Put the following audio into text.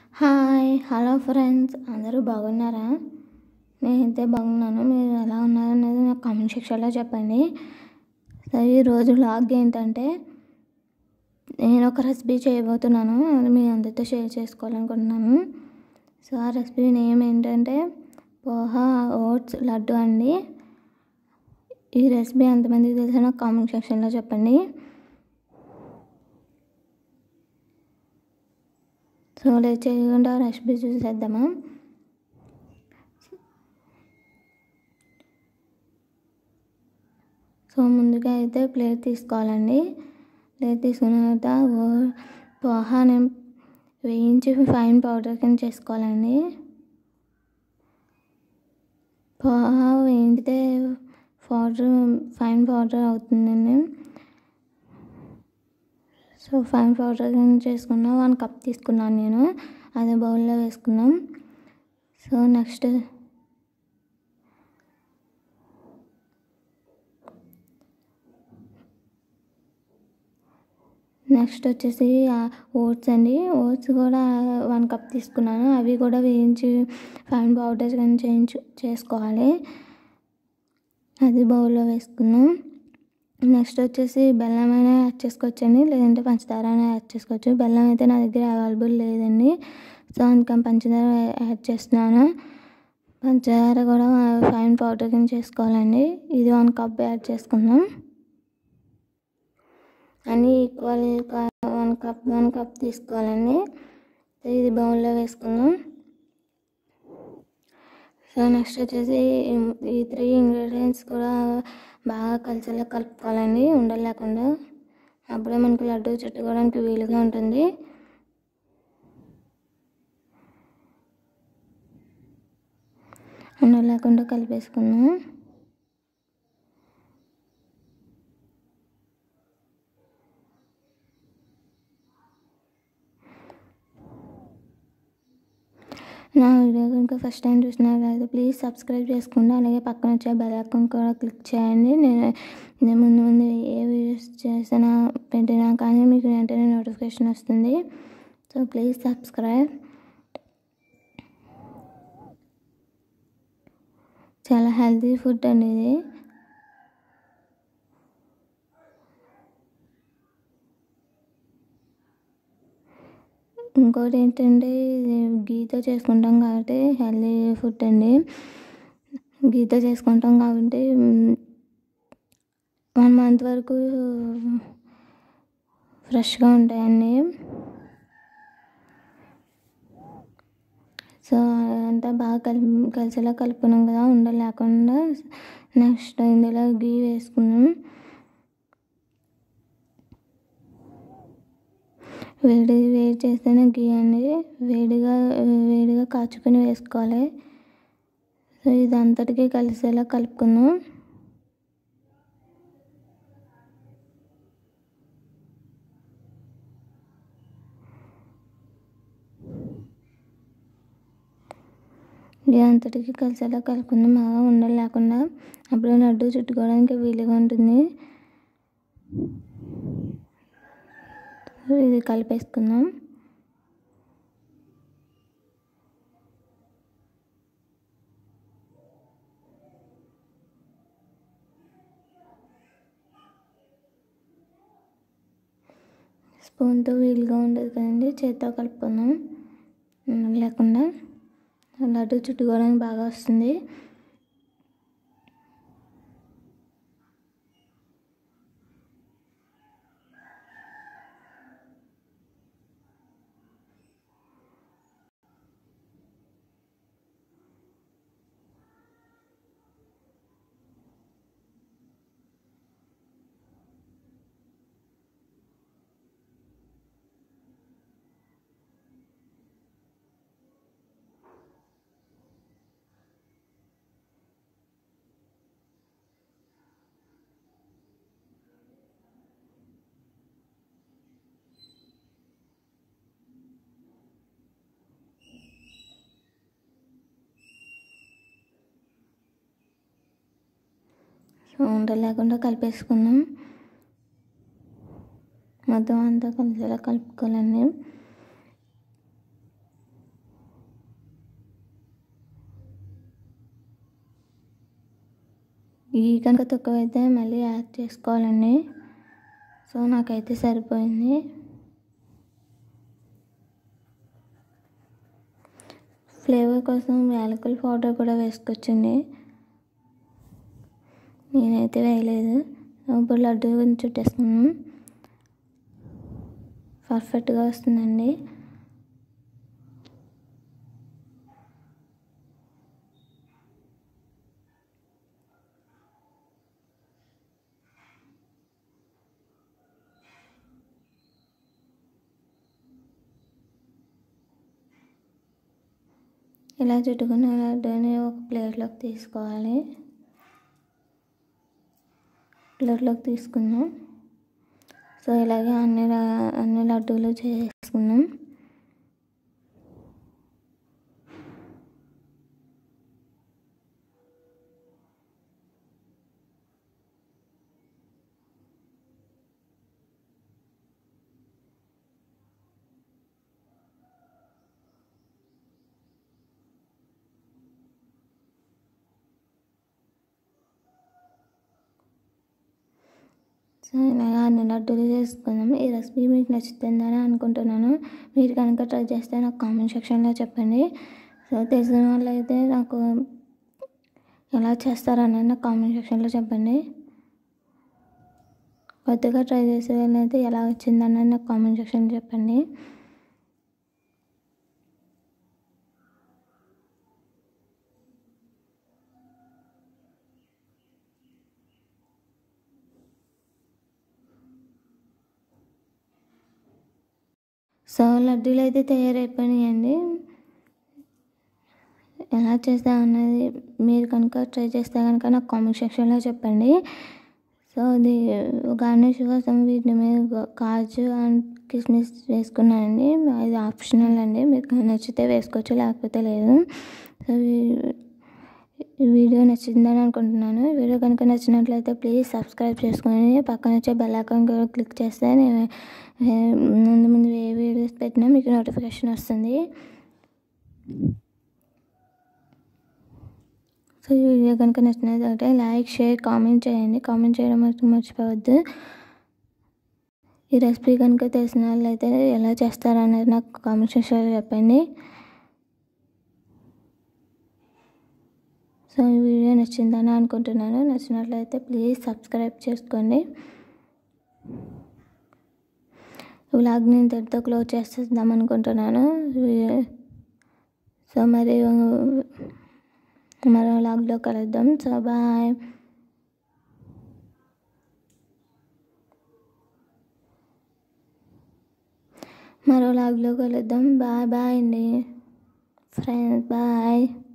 hi hello friends అందరూ బాగున్నారా నేనైతే బాగున్నాను మీరు ఎలా ఉన్నారు అనేది నాకు కామెంట్ సెక్షన్లో చెప్పండి సో ఈరోజు లాగ్ ఏంటంటే నేను ఒక రెసిపీ చేయబోతున్నాను అది మీ అందరితో షేర్ చేసుకోవాలనుకుంటున్నాను సో ఆ రెసిపీ నేమ్ ఏంటంటే పోహా ఓట్స్ లడ్డు అండి ఈ రెసిపీ ఎంతమందికి తెలిసిన నాకు కామెంట్ సెక్షన్లో చెప్పండి సో లేట్ చేయకుండా రెసిపీ చూసేద్దామా సో ముందుగా అయితే ప్లేట్ తీసుకోవాలండి ప్లేట్ తీసుకున్న తర్వాత ఓ- పోహాని వేయించి ఫైన్ పౌడర్ కింద చేసుకోవాలండి పోహా వేయించితే పౌడర్ ఫైన్ పౌడర్ అవుతుందండి సో ఫైన్ పౌడర్ చేసుకున్నా వన్ కప్ తీసుకున్నాను నేను అదే బౌల్లో వేసుకున్నాం సో నెక్స్ట్ నెక్స్ట్ వచ్చేసి ఓట్స్ అండి ఓట్స్ కూడా వన్ కప్ తీసుకున్నాను అవి కూడా వేయించి ఫైన్ పౌడర్ కానీ చేయించు చేసుకోవాలి అది బౌల్లో వేసుకున్నాం నెక్స్ట్ వచ్చేసి బెల్లం అయినా యాడ్ చేసుకోవచ్చండి లేదంటే పంచదార అయినా యాడ్ చేసుకోవచ్చు బెల్లం అయితే నా దగ్గర అవైలబుల్ లేదండి సో అందుకని పంచదార యాడ్ చేస్తున్నాను పంచదార కూడా ఫైన్ పౌడర్ కింద చేసుకోవాలండి ఇది వన్ కప్ యాడ్ చేసుకుందాం అన్నీ equal one cup one cup తీసుకోవాలండి సో ఇది బౌల్లో వేసుకుందాం సో నెక్స్ట్ వచ్చేసి ఈ త్రీ ఇంగ్రీడియంట్స్ కూడా బాగా కలిసేలా కలుపుకోవాలండి ఉండలు లేకుండా అప్పుడే మనకి లడ్డు చుట్టుకోవడానికి వీలుగా ఉంటుంది ఉండలు లేకుండా కలిపేసుకుందాం నా వీడియో కనుక ఫస్ట్ టైం చూసినట్లయితే ప్లీజ్ సబ్స్క్రైబ్ చేసుకోండి అలాగే పక్కన వచ్చే బెల్ ఐకాన్ కూడా క్లిక్ చేయండి నేను నేను ముందు ముందు ఏ వీడియోస్ చేసినా పెట్టినా కానీ మీకు వెంటనే నోటిఫికేషన్ వస్తుంది సో ప్లీజ్ సబ్స్క్రైబ్ చాలా హెల్తీ ఫుడ్ అండి ఇది ఇంకోటి ఏంటంటే ఇది గీతో చేసుకుంటాం కాబట్టి హెల్తీ ఫుడ్ అండి గీతో చేసుకుంటాం కాబట్టి వన్ మంత్ వరకు ఫ్రెష్గా ఉంటాయండి సో అంతా బాగా కలిపి కలిసేలా కలుపుకున్నాం కదా ఉండ లేకుండా నెక్స్ట్ ఇందులో గీ వేసుకున్నాం వేడి వేడి చేస్తేనే గీ అండి వేడిగా వేడిగా కాచుకొని వేసుకోవాలి సో ఇది అంతటికీ కలిసేలా కలుపుకుందాం ఇది అంతటికీ కలిసేలా కలుపుకుందాం బాగా ఉండలు లేకుండా అప్పుడు లడ్డు చుట్టుకోవడానికి వీలుగా ఉంటుంది ఇది కలిపేసుకుందాం స్పూన్తో వీలుగా ఉండదు కదండి చేత్తో కలుపుకుందాం లేకుండా లడ్డు చుట్టుకోవడానికి బాగా వస్తుంది సో ఉండలు లేకుండా కలిపేసుకుందాం మొత్తం అంతా కలిసేలా కలుపుకోవాలండి ఈ కనుక తక్కువైతే మళ్ళీ యాడ్ చేసుకోవాలండి సో నాకైతే సరిపోయింది ఫ్లేవర్ కోసం యాలకుల పౌడర్ కూడా వేసుకోవచ్చండి నేనైతే వేయలేదు ఇప్పుడు లడ్డు చుట్టేసుకున్నాను పర్ఫెక్ట్గా వస్తుందండి ఇలా చుట్టుకున్న లడ్డూని ఒక ప్లేట్లోకి తీసుకోవాలి ప్లేట్లోకి తీసుకుందాం సో ఇలాగే అన్ని అన్ని లడ్డూలు చేసుకున్నాం సో ఇలాగా అన్ని లడ్డూలు చేసుకుందాం ఈ రెసిపీ మీకు నచ్చుతుందని అనుకుంటున్నాను మీరు కనుక ట్రై చేస్తే నాకు కామెంట్ సెక్షన్లో చెప్పండి సో తెలిసిన వాళ్ళు అయితే నాకు ఎలా చేస్తారనేది నాకు కామెంట్ సెక్షన్లో చెప్పండి కొత్తగా ట్రై చేసే వాళ్ళైతే ఎలా వచ్చిందన్నది నాకు కామెంట్ సెక్షన్లో చెప్పండి సో లడ్డూలు అయితే తయారైపోయినాయండి ఎలా చేస్తా అన్నది మీరు కనుక ట్రై చేస్తే కనుక నాకు కామెంట్ సెక్షన్లో చెప్పండి సో అది గార్నిష్ కోసం వీటి మీద కాజు అండ్ కిస్మిస్ వేసుకున్నానండి అది ఆప్షనల్ అండి మీకు నచ్చితే వేసుకోవచ్చు లేకపోతే లేదు సో ఈ వీడియో నచ్చిందని అనుకుంటున్నాను వీడియో కనుక నచ్చినట్లయితే ప్లీజ్ సబ్స్క్రైబ్ చేసుకొని పక్కన వచ్చే బెల్ ఐకాన్ కూడా క్లిక్ చేస్తే నేను ముందు ముందు ఏ వీడియోస్ పెట్టినా మీకు నోటిఫికేషన్ వస్తుంది సో ఈ వీడియో కనుక నచ్చినట్లయితే లైక్ షేర్ కామెంట్ చేయండి కామెంట్ చేయడం మాత్రం మర్చిపోవద్దు ఈ రెసిపీ కనుక తెలిసిన వాళ్ళైతే ఎలా చేస్తారనేది నాకు కామెంట్ సెక్షన్లో చెప్పండి సో ఈ వీడియో నచ్చిందని అనుకుంటున్నాను నచ్చినట్లయితే ప్లీజ్ సబ్స్క్రైబ్ చేసుకోండి వ్లాగ్ నేను ఇంతటితో క్లోజ్ చేసేద్దాం అనుకుంటున్నాను సో మరి మరో వ్లాగ్లో కలుద్దాం సో బాయ్ మరో వ్లాగ్లో కలుద్దాం బాయ్ బాయ్ అండి ఫ్రెండ్స్ బాయ్